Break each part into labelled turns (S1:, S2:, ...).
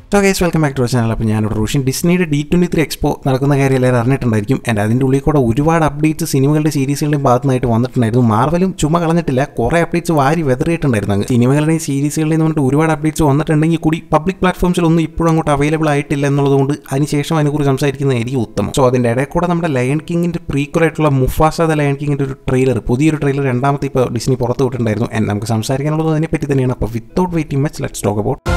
S1: so guys welcome back to channel അപ്പോൾ ഞാനിവിടെ റൂഷ്യൻ ഡിസ്നിയുടെ ഡി ട്വൻറ്റി ത്രീ എക്സ്പോ നടക്കുന്ന കാര്യം എല്ലാവരും അറിഞ്ഞിട്ടുണ്ടായിരിക്കും ആൻഡ് അതിൻ്റെ ഉള്ളിൽ കൂടെ ഒരുപാട് അപ്ഡേറ്റ്സ് സിനിമകളുടെ സീരീസുകളുടെയും ഭാഗത്തുനിന്നായിട്ട് വന്നിട്ടുണ്ടായിരുന്നു മാർവലും ചുമ്മാ കളഞ്ഞിട്ടില്ല കുറേ അപ്ഡേറ്റ്സ് വാരി വെതറിയിട്ടുണ്ടായിരുന്നു അങ്ങ് സിനിമകളുടെയും സീരീസുകളുടെയും പറഞ്ഞിട്ട് ഒരുപാട് അപ്ഡേറ്റ്സ് വന്നിട്ടുണ്ടെങ്കിൽ കൂടി പബ്ലിക് പ്ലാറ്റ്ഫോംസിലൊന്നും ഇപ്പോഴും അങ്ങോട്ട് അവൈലബിൾ ആയിട്ടില്ല എന്നുള്ളതുകൊണ്ട് അതിനുശേഷം അതിനെക്കുറിച്ച് സംസാരിക്കുന്നതായിരിക്കും ഉത്തമം സോ അതിൻ്റെ ഇടയിൽ കൂടെ നമ്മുടെ ലയൺ കിങ്ങിൻ്റെ പ്രീക്വലായിട്ടുള്ള മുഫാസ ദ ലയൺ കിങ്ങിൻ്റെ ഒരു ട്രെയിലർ പുതിയൊരു ട്രെയിലർ രണ്ടാമത്തെ ഇപ്പോൾ ഡിസ്നി പുറത്ത് വിട്ടിട്ടുണ്ടായിരുന്നു ആൻഡ് നമുക്ക് സംസാരിക്കാനുള്ളത് അതിനെപ്പറ്റി തന്നെയാണ് അപ്പോൾ without waiting much let's talk about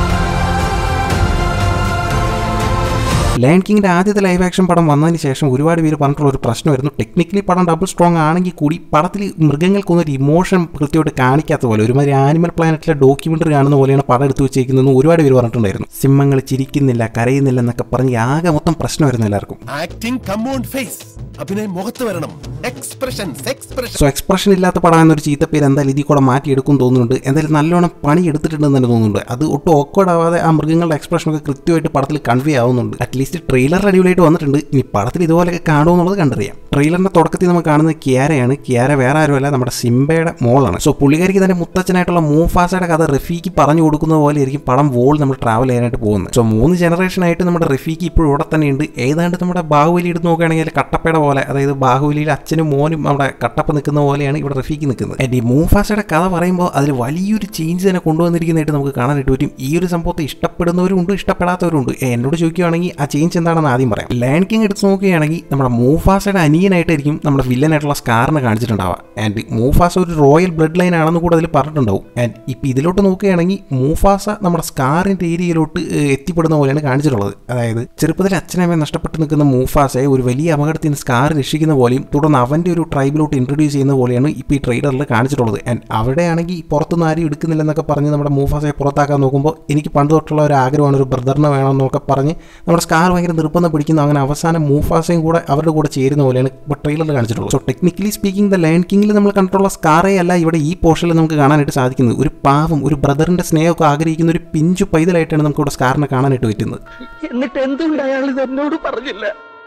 S1: lion കിങ്ങിൻ്റെ ആദ്യത്തെ ലൈവ് ആക്ഷൻ പടം വന്നതിന് ശേഷം ഒരുപാട് പേര് പറഞ്ഞിട്ടുള്ള ഒരു പ്രശ്നമായിരുന്നു ടെക്നിക്കലി പടം ഡബിൾ സ്ട്രോങ് ആണെങ്കിൽ കൂടി പടത്തിൽ മൃഗങ്ങൾക്കൊന്നും ഒരു ഇമോഷൻ കൃത്യമായിട്ട് കാണിക്കാത്ത പോലെ ഒരുമാതിരി ആനിമൽ പ്ലാനറ്റിലെ ഡോക്യുമെൻ്ററി കാണുന്ന പോലെയാണ് പടം എടുത്തു വെച്ചേക്കുന്നതെന്ന് ഒരുപാട് പേര് പറഞ്ഞിട്ടുണ്ടായിരുന്നു സിംഹങ്ങൾ ചിരിക്കുന്നില്ല കരയുന്നില്ല എന്നൊക്കെ പറഞ്ഞ് ആകെ മൊത്തം പ്രശ്നമായിരുന്നു എല്ലാവർക്കും
S2: ആക്ടിംഗ് കമ്മോൺ ഫേസ് അഭിനയം മുഖത്ത് വരണം എക്സ്പ്രഷൻസ് എക്സ്പ്രഷൻ
S1: സോ എക്സ്പ്രഷൻ ഇല്ലാത്ത പടം എന്നൊരു ചീത്തപ്പേര് എന്തായാലും ഇതിൽ കൂടെ മാറ്റിയെടുക്കും തോന്നുന്നുണ്ട് എന്തായാലും നല്ലോണം പണി എടുത്തിട്ടുണ്ടെന്ന് തന്നെ തോന്നുന്നുണ്ട് അത് ഒട്ടും awkward ആവാതെ ആ മൃഗങ്ങളുടെ എക്സ്പ്രഷനൊക്കെ കൃത്യമായിട്ട് പടത്തിൽ കൺവേ ആവുന്നുണ്ട് അറ്റ്ലീസ്റ്റ് ട്രെയിലർ അടിപൊളിയായിട്ട് വന്നിട്ടുണ്ട് ഇനി പടത്തിൽ ഇതുപോലെയൊക്കെ കാണുമോ എന്നുള്ളത് കണ്ടറിയാം ട്രെയിലറിന്റെ തുടക്കത്തിൽ നമ്മൾ കാണുന്നത് കിയാരയാണ് കിയാര വേറെ ആരുമല്ല നമ്മുടെ സിംബയുടെ മോളാണ് സോ പുള്ളിക്കാരിക്ക് തന്നെ മുത്തച്ഛനായിട്ടുള്ള മൂഫാസയുടെ കഥ റഫീക്ക് പറഞ്ഞു കൊടുക്കുന്ന പോലെ ആയിരിക്കും പടം വോൾ നമ്മൾ ട്രാവൽ ചെയ്യാനായിട്ട് പോകുന്നത് സോ മൂന്ന് ജനറേഷൻ ആയിട്ട് നമ്മുടെ റഫീക്ക് ഇപ്പോഴും ഇവിടെ തന്നെ ഉണ്ട് ഏതാണ്ട് നമ്മുടെ ബാഹുബലി എടുത്ത് നോക്കുകയാണെങ്കിൽ കട്ടപ്പയുടെ പോലെ അതായത് ബാഹുബലിയിൽ അച്ഛനും മോനും നമ്മുടെ കട്ടപ്പ നിൽക്കുന്ന പോലെയാണ് ഇവിടെ റഫീക്ക് നിൽക്കുന്നത് ആൻഡ് ഈ മൂഫാസയുടെ കഥ പറയുമ്പോൾ അതിൽ വലിയൊരു ചേഞ്ച് തന്നെ കൊണ്ടുവന്നിരിക്കുന്നതായിട്ട് നമുക്ക് കാണാനായിട്ട് പറ്റും ഈ ഒരു സംഭവത്തെ ഇഷ്ടപ്പെടുന്നവരുണ്ട് ഇഷ്ടപ്പെടാത്തവരുണ്ട് ഏ, എന്നോട് ചോദിക്കുകയാണെങ്കിൽ ആ ചേഞ്ച് എന്താണെന്ന് ആദ്യം പറയാം ലയൺ കിങ് എടുത്ത് നോക്കുകയാണെങ്കിൽ നമ്മുടെ മൂഫാസയുടെ അനിയനായിട്ടായിരിക്കും നമ്മുടെ വില്ലനായിട്ടുള്ള സ്കാറിനെ കാണിച്ചിട്ടുണ്ടാവുക ആൻഡ് മൂഫാസ ഒരു റോയൽ ബ്ലഡ് ലൈൻ ആണെന്ന് കൂടെ അതിൽ പറഞ്ഞിട്ടുണ്ടാവും ആൻഡ് ഇപ്പോൾ ഇതിലോട്ട് നോക്കുകയാണെങ്കിൽ മൂഫാസ നമ്മുടെ സ്കാറിൻ്റെ ഏരിയയിലോട്ട് ഏ, എത്തിപ്പെടുന്ന പോലെയാണ് കാണിച്ചിട്ടുള്ളത് അതായത് ചെറുപ്പത്തിൽ അച്ഛനമ്മയെ നഷ്ടപ്പെട്ട് നിൽക്കുന്ന മൂഫാസയെ ഒരു വലിയ അപകടത്തിൽ നിന്ന് സ്കാർ രക്ഷിക്കുന്ന പോലെയും തുടർന്ന് അവൻ്റെ ഒരു ട്രൈബിലോട്ട് ഇൻട്രൊഡ്യൂസ് ചെയ്യുന്ന പോലെയാണ് ഇപ്പോൾ ഈ ട്രെയിലറിൽ കാണിച്ചിട്ടുള്ളത് ആൻഡ് അവിടെയാണെങ്കിൽ പുറത്തുനിന്ന് ആരും എടുക്കുന്നില്ലെന്നൊക്കെ പറഞ്ഞ് നമ്മുടെ മൂഫാസയെ പുറത്താക്കാൻ നോക്കുമ്പോൾ എനിക്ക് പണ്ട് തൊട്ടുള്ള ഒരു ആഗ്രഹമാണ് ഒരു ബ്രദറിനെ വേണമെന്നൊക്കെ പറഞ്ഞ് നമ്മുടെ സ്കാർ ഭയങ്കര നിർബന്ധം പിടിക്കുന്നു അങ്ങനെ അവസാനം മൂഫാസയും കൂടെ അവരുടെ കൂടെ ചേരുന്ന പോലെയാണ് ഇപ്പോൾ ട്രെയിലറിൽ കാണിച്ചിട്ടുള്ളത് so technically speaking the lion കിങ്ങിൽ നമ്മൾ കണ്ടിട്ടുള്ള സ്കാറേ അല്ല ഇവിടെ ഈ പോർഷനിൽ നമുക്ക് കാണാനായിട്ട് സാധിക്കുന്നത് ഒരു പാവം ഒരു ബ്രദറിൻ്റെ സ്നേഹമൊക്കെ ആഗ്രഹിക്കുന്ന ഒരു പിഞ്ചു പൈതലായിട്ടാണ് നമുക്ക് ഇവിടെ സ്കാറിനെ കാണാനായിട്ട് പറ്റുന്നത്
S3: എന്നിട്ട് എന്തുകൊണ്ട് അയാൾ ഇത് എന്നോട് പറഞ്ഞില്ല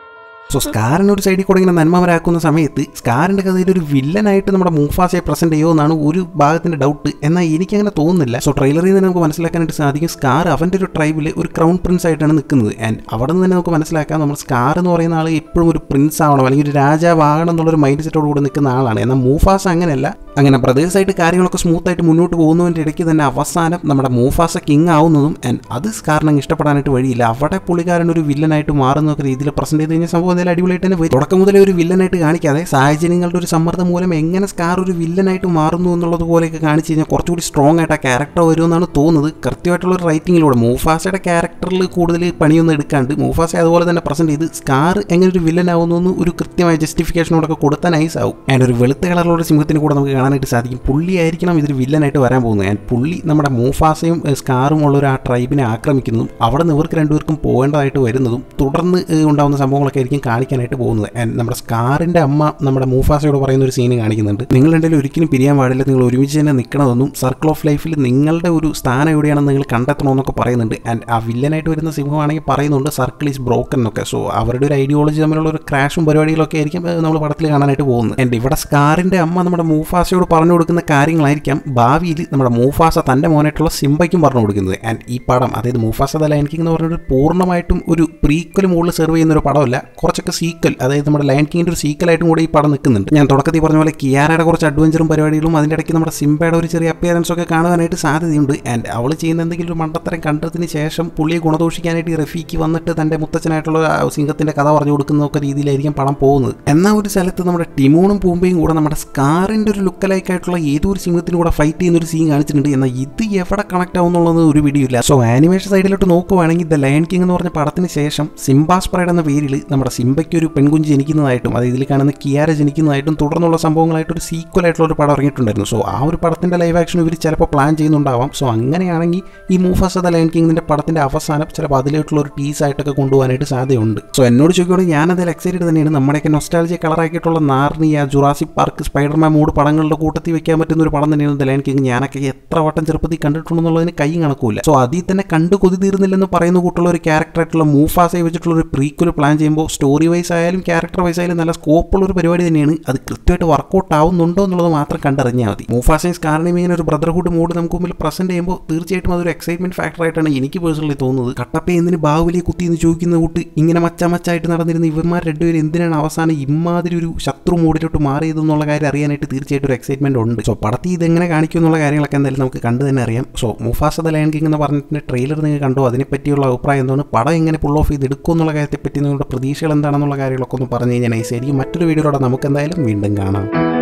S1: സോ സ്കാറിന് ഒരു സൈഡിൽ കൂടെ ഇങ്ങനെ നന്മവരാക്കുന്ന സമയത്ത് സ്കാറിൻ്റെ കഥയിൽ ഒരു വില്ലനായിട്ട് നമ്മുടെ മൂഫാസയെ പ്രസന്റ് ചെയ്യുമോ എന്നാണ് ഒരു ഭാഗത്തിൻ്റെ ഡൗട്ട് എന്നാൽ എനിക്കങ്ങനെ തോന്നുന്നില്ല സോ ട്രെയിലറിൽ നിന്ന് നമുക്ക് മനസ്സിലാക്കാനായിട്ട് സാധിക്കും സ്കാർ അവൻ്റെ ഒരു ട്രൈബിൽ ഒരു ക്രൗൺ പ്രിൻസ് ആയിട്ടാണ് നിൽക്കുന്നത് ആൻഡ് അവിടെ നിന്ന് തന്നെ നമുക്ക് മനസ്സിലാക്കാം നമ്മൾ സ്കാർ എന്ന് പറയുന്ന ആൾ എപ്പോഴും ഒരു പ്രിൻസ് ആവണം അല്ലെങ്കിൽ ഒരു രാജാവാകണം എന്നുള്ളൊരു മൈൻഡ് സെറ്റോട് കൂടെ നിൽക്കുന്ന ആളാണ് എന്നാൽ മൂഫാസ അങ്ങനെയല്ല അങ്ങനെ ബ്രദേഴ്സായിട്ട് കാര്യങ്ങളൊക്കെ സ്മൂത്ത് ആയിട്ട് മുന്നോട്ട് പോകുന്നതിൻ്റെ ഇടയ്ക്ക് തന്നെ അവസാനം നമ്മുടെ മൂഫാസ കിങ് ആവുന്നതും ആൻഡ് അത് സ്കാറിനെ ഇഷ്ടപ്പെടാനായിട്ട് വഴിയില്ല അവിടെ പുള്ളിക്കാരൻ ഒരു വില്ലനായിട്ട് മാറുന്നൊക്കെ രീതിയിൽ പ്രസന്റ് ചെയ്ത് കഴിഞ്ഞ സംഭവം എന്തായാലും അടിപൊളിയായിട്ട് തന്നെ വരും തുടക്കം മുതലേ ഒരു വില്ലനായിട്ട് കാണിക്കാതെ സാഹചര്യങ്ങളുടെ ഒരു സമ്മർദ്ദം മൂലം എങ്ങനെ സ്കാർ ഒരു വില്ലനായിട്ട് മാറുന്നു എന്നുള്ളത് പോലെയൊക്കെ കാണിച്ചു കഴിഞ്ഞാൽ കുറച്ചുകൂടി സ്ട്രോങ് ആയിട്ട് ആ ക്യാരക്ടർ വരുമെന്നാണ് തോന്നുന്നത് കൃത്യമായിട്ടുള്ള ഒരു റൈറ്റിങ്ങിലൂടെ മൂഫാസയുടെ ക്യാരക്ടറിൽ കൂടുതൽ പണിയൊന്നും എടുക്കാണ്ട് മൂഫാസ അതുപോലെ തന്നെ പ്രസന്റ് ചെയ്ത് സ്കാർ എങ്ങനെ ഒരു വില്ലൻ ആവുന്നു എന്ന് ഒരു കൃത്യമായ ജസ്റ്റിഫിക്കേഷനോടൊക്കെ കൊടുത്താൽ നൈസ് ആവും ആൻഡ് ഒരു വെളുത്ത കളറിലുള്ള സിംഹത്തിന് കൂടെ നമുക്ക് കാണാനായിട്ട് സാധിക്കും പുള്ളി ആയിരിക്കണം ഇതൊരു വില്ലനായിട്ട് വരാൻ പോകുന്നത് ആൻഡ് പുള്ളി നമ്മുടെ മൂഫാസയും ഏഹ്, സ്കാറും ഉള്ള ഒരു ആ ട്രൈബിനെ ആക്രമിക്കുന്നതും അവിടെ നിന്ന് ഇവർക്ക് രണ്ടുപേർക്കും പോകേണ്ടതായിട്ട് വരുന്നതും തുടർന്ന് ഏഹ്, ഉണ്ടാവുന്ന സംഭവങ്ങളൊക്കെ ആയിരിക്കും കാണിക്കാനായിട്ട് പോകുന്നത് ആൻഡ് നമ്മുടെ സ്കാറിൻ്റെ അമ്മ നമ്മുടെ മൂഫാസയോട് പറയുന്ന ഒരു സീന് കാണിക്കുന്നുണ്ട് നിങ്ങൾ രണ്ടുപേരും ഒരിക്കലും പിരിയാൻ പാടില്ല നിങ്ങൾ ഒരുമിച്ച് തന്നെ നിൽക്കണമെന്നും സർക്കിൾ ഓഫ് ലൈഫിൽ നിങ്ങളുടെ ഒരു സ്ഥാനം എവിടെയാണെന്ന് നിങ്ങൾ കണ്ടെത്തണമെന്നൊക്കെ പറയുന്നുണ്ട് ആൻഡ് ആ വില്ലനായിട്ട് വരുന്ന സിംഹമാണെങ്കിൽ പറയുന്നുണ്ട് സർക്കിൾ ഈസ് ബ്രോക്കൺ എന്നൊക്കെ സോ അവരുടെ ഒരു ഐഡിയോളജി തമ്മിലുള്ള ഒരു ക്രാഷും പരിപാടികളൊക്കെ ആയിരിക്കും ഏഹ്, നമ്മൾ പടത്തിൽ കാണാനായിട്ട് പോകുന്നത് ആൻഡ് ഇവിടെ സ്കാറിൻ്റെ അമ്മ നമ്മുടെ മൂഫാസയോട് പറഞ്ഞു കൊടുക്കുന്ന കാര്യങ്ങളായിരിക്കാം ഭാവിയിൽ നമ്മുടെ മൂഫാസ തൻ്റെ മോനായിട്ടുള്ള സിംബയ്ക്കും പറഞ്ഞു കൊടുക്കുന്നത് ആൻഡ് ഈ പടം അതായത് മൂഫാസ ദ ലയൺ കിങ് എന്ന് പറഞ്ഞൊരു പൂർണ്ണമായിട്ടും ഒരു പ്രീക്വൽ മുകളിൽ സെർവ് ചെയ്യുന്ന ഒരു പടമല്ല കുറച്ചൊക്കെ സീക്വൽ അതായത് നമ്മുടെ ലയൺ കിങ്ങിൻ്റെ ഒരു സീക്വലായിട്ടും കൂടെ ഈ പടം നിൽക്കുന്നുണ്ട് ഞാൻ തുടക്കത്തിൽ പറഞ്ഞ പോലെ കിയാരയുടെ കുറച്ച് അഡ്വഞ്ചറും പരിപാടികളും അതിൻ്റെ ഇടയ്ക്ക് നമ്മുടെ സിംബയുടെ ഒരു ചെറിയ അപ്പിയറൻസ് ഒക്കെ കാണുവാനായിട്ട് സാധ്യതയുണ്ട് ആൻഡ് അവൾ ചെയ്യുന്ന എന്തെങ്കിലും ഒരു മണ്ടത്തരം കണ്ടതിന് ശേഷം പുള്ളിയെ ഗുണദോഷിക്കാനായിട്ട് ഈ റഫീക്ക് വന്നിട്ട് തൻ്റെ മുത്തച്ഛനായിട്ടുള്ള ആ സിംഹത്തിൻ്റെ കഥ പറഞ്ഞു കൊടുക്കുന്നതൊക്കെ രീതിയിലായിരിക്കും പടം പോകുന്നത് എന്നാൽ ഒരു സ്ഥലത്ത് നമ്മുടെ ടിമോണും പൂമ്പയും കൂടെ നമ്മുടെ സ്കാറിൻ്റെ ഒരു ലുക്കലൈക്കായിട്ടുള്ള ഏതോ ഒരു സിംഹത്തിനും കൂടെ ഫൈറ്റ് ചെയ്യുന്ന ഒരു സീൻ കാണിച്ചിട്ടുണ്ട് എന്നാൽ ഇത് എവിടെ കണക്ട് ആവുന്നുള്ളത് ഒരു വീഡിയോ ഇല്ല സോ ആനിമേഷൻ സൈഡിലോട്ട് നോക്കുവാണെങ്കിൽ ദ ലയൺ കിങ് എന്ന് പറഞ്ഞ പടത്തിന് ശേഷം സിംബാസ് പ്രൈഡ് എന്ന പേരിൽ നമ്മുടെ സിംബയ്ക്ക് ഒരു പെൺകുഞ്ഞ് ജനിക്കുന്നതായിട്ടും അത് ഇതിൽ കാണുന്ന കിയാര ജനിക്കുന്നതായിട്ടും തുടർന്നുള്ള സംഭവങ്ങളായിട്ട് ഒരു സീക്വൽ ആയിട്ടുള്ള ഒരു പടം ഇറങ്ങിയിട്ടുണ്ടായിരുന്നു സോ ആ ഒരു പടത്തിന്റെ ലൈവ് ആക്ഷൻ ഇവർ ചിലപ്പോൾ പ്ലാൻ ചെയ്യുന്നുണ്ടാവാം സോ അങ്ങനെയാണെങ്കിൽ ഈ മൂഫാസ് ദ ലയൺ കിങ്ങിന്റെ പടത്തിന്റെ അവസാനം ചിലപ്പോൾ അതിലായിട്ടുള്ള ഒരു പീസ് ആയിട്ടൊക്കെ കൊണ്ടുപോകാനായിട്ട് സാധ്യതയുണ്ട് സോ എന്നോട് ചോദിക്കുകയാണെങ്കിൽ ഞാൻ അതിൽ എക്സൈറ്റഡ് തന്നെയാണ് നമ്മുടെയൊക്കെ നൊസ്റ്റാലജി കളറാക്കിയിട്ടുള്ള Narnia Jurassic Park Spiderman mood പടങ്ങളുടെ കൂട്ടത്തിൽ വെക്കാൻ പറ്റുന്ന ഒരു പടം തന്നെയാണ് ദ ലയൺ കിങ് ഞാനൊക്കെ എത്ര വട്ടം ചെറുപ്പത്തിൽ കണ്ടിട്ടുണ്ടെന്നുള്ളതിന് കൈ കണക്കൂല സോ അതിൽ തന്നെ കണ്ടു കൊതി തീർന്നില്ലെന്ന് പറയുന്ന കൂട്ടുള്ള ഒരു ക്യാരക്ടറായിട്ടുള്ള മൂഫാസയെ വെച്ചിട്ടുള്ള ഒരു പ്രീക്വൽ പ്ലാൻ ചെയ്യുമ്പോൾ സ്റ്റോറി സ്റ്റോറി വൈസ് ആയാലും ക്യാരക്ടർ വൈസ് ആയാലും നല്ല സ്കോപ്പുള്ള ഒരു പരിപാടി തന്നെയാണ് അത് കൃത്യമായിട്ട് വർക്കൗട്ട് ആവുന്നുണ്ടോ എന്നുള്ളത് മാത്രം കണ്ടറിഞ്ഞാൽ മതി മൂഫാസയും സ്കാറിനെയും ഇങ്ങനെ ഒരു ബ്രദർഹുഡ് മൂഡ് നമുക്ക് മുമ്പിൽ പ്രസന്റ് ചെയ്യുമ്പോൾ തീർച്ചയായിട്ടും അതൊരു എക്സൈറ്റ്മെന്റ് ഫാക്ടർ ആയിട്ടാണ് എനിക്ക് പേഴ്സണലി തോന്നുന്നത് കട്ടപ്പ എന്തിന് ബാഹുലിയെ കുത്തി എന്ന് ചോദിക്കുന്ന കൂട്ട് ഇങ്ങനെ മച്ച മച്ചായിട്ട് നടന്നിരുന്ന ഇവന്മാർ രണ്ടുപേരും എന്തിനാണ് അവസാനം ഇമാതിരി ഒരു ശത്രു മൂഡിലോട്ട് മാറിയതെന്നുള്ള കാര്യം അറിയാനായിട്ട് തീർച്ചയായിട്ടും ഒരു എക്സൈറ്റ്മെന്റ് ഉണ്ട് സോ പടത്തിൽ ഇതെങ്ങനെ കാണിക്കും എന്നുള്ള കാര്യങ്ങളൊക്കെ എന്തായാലും നമുക്ക് കണ്ടു തന്നെ അറിയാം so Mufasa the lion king എന്ന് പറഞ്ഞിട്ട് ട്രെയിലർ നിങ്ങൾ കണ്ടോ അതിനെപ്പറ്റിയുള്ള അഭിപ്രായം എന്താണ് പടം എങ്ങനെ പുൾ ഓഫ് ചെയ്ത് എടുക്കും എന്നുള്ള കാര്യത്തെപ്പറ്റി നിങ്ങളുടെ പ്രതീക്ഷകൾ എന്താണെന്നുള്ള കാര്യങ്ങളൊക്കെ ഒന്ന് പറഞ്ഞു കഴിഞ്ഞാൽ നൈസായിരിക്കും മറ്റൊരു വീഡിയോയിലൂടെ നമുക്ക് എന്തായാലും വീണ്ടും കാണാം